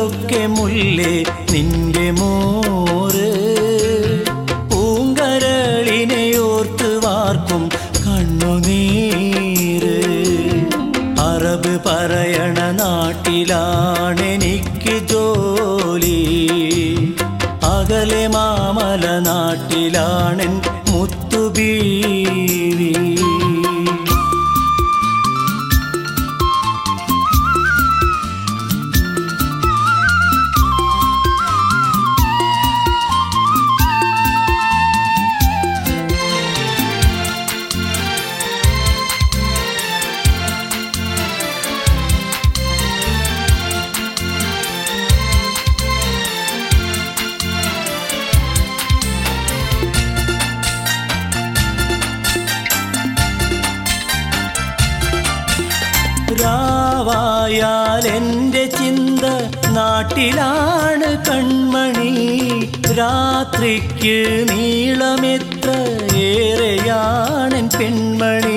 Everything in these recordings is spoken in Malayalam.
കാട്ടിലൊക്കെ മുല്ലേ നിന്റെ മോറ് പൂങ്കരളിനെ ഓർത്ത് വാർക്കും കണ്ണുനീര് അറബ് പറയണ നാട്ടിലാണെനിക്ക് ജോലി അകലെ മാമല നാട്ടിലാണെൻ മുത്തുബീവി രാവായാൽ എൻ്റെ ചിന്ത നാട്ടിലാണ് കൺമണി രാത്രിക്ക് നീളമെത്ര ഏറെയാണൻ പെൺമണി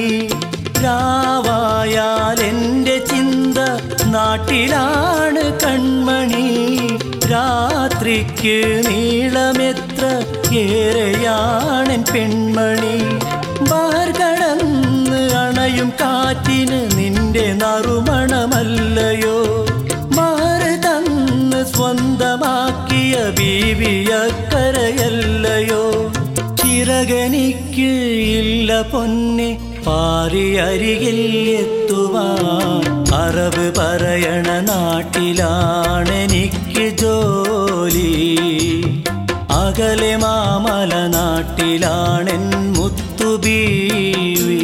രാവായാൽ എൻ്റെ ചിന്ത നാട്ടിലാണ് കൺമണി രാത്രിക്ക് നീളമെത്ര ഏറെയാണൻ പെൺമണി ബാർ കടന്ന് അണയും കാറ്റിന് നിന്റെ നറുമണമല്ലയോ മാറ് തന്ന് സ്വന്തമാക്കിയ ബീവിയക്കരയല്ലയോ ചിറകനിക്ക് ഇല്ല പൊന്നെ പാറി അരികിൽ എത്തുവാൻ അറബ് പറയണ നാട്ടിലാണെനിക്ക് ജോലി അകലെ മാമല നാട്ടിലാണെൻ മുത്തുബീവി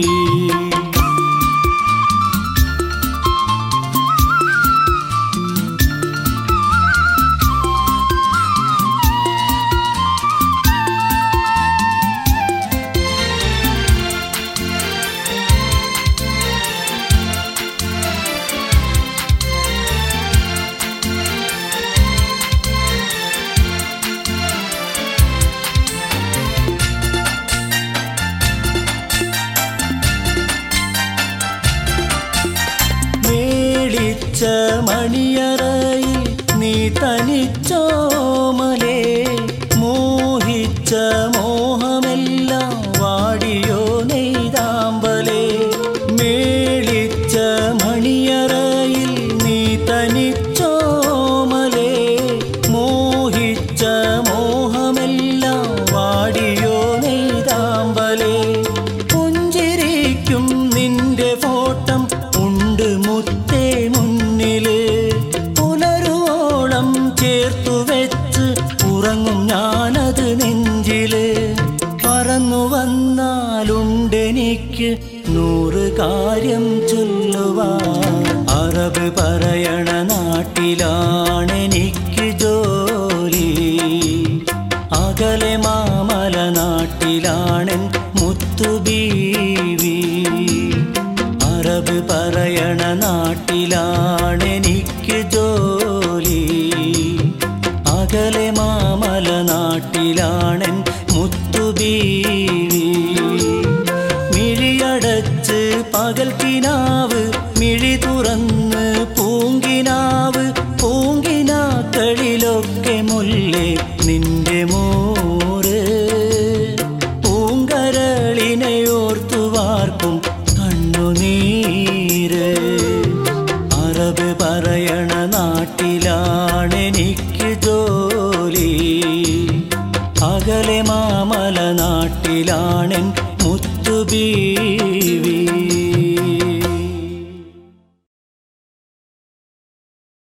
മേളിച്ച മണിയറയിൽ നീ തനിച്ചോമലേ മോഹിച്ച മോഹമെല്ലാം വാടിയോ നെയ്താമ്പലേ മേളിച്ച മണിയറയിൽ നീ തനിച്ചോമലേ മോഹിച്ച മോഹമെല്ലാം വാടിയോ നെയ്താമ്പലേ പുഞ്ചിരിക്കും നിന്റെ ഫോട്ടം ഉണ്ട് മുത്തേ മുന്നില് പുലരുവോളം ചേർത്തു വെച്ച് ഉറങ്ങും ഞാനത് നെഞ്ചില് പറന്നു വന്നാലുണ്ടെനിക്ക് നൂറ് കാര്യം ചൊല്ലുവാൻ അറബ് പറയണ നാട്ടിലാണെനിക്ക് ജോലി അകലെ മാമല നാട്ടിലാണെൻ മുത്തുബീവി അറബ് പറയണ നാട്ടിലാണെനിക്ക് ജോലി അകലെ മാമല നാട്ടിലാണെൻ മുത്തുബീവി മിഴിയടച്ച് പകൽ കിനാവ് മിഴി തുറന്ന് പൂങ്കിനാവ് പൂങ്കിനാക്കളിലൊക്കെ മുല്ലേ നിന്റെ മോറ് പൂങ്കരളിനെ ഓർത്തു വാർക്കും കണ്ണുനീര് അറബ് പറയണ നാട്ടിലാണെനിക്ക് ജോലി അകലെ മാമല നാട്ടിലാണെൻ മുത്തുബീവി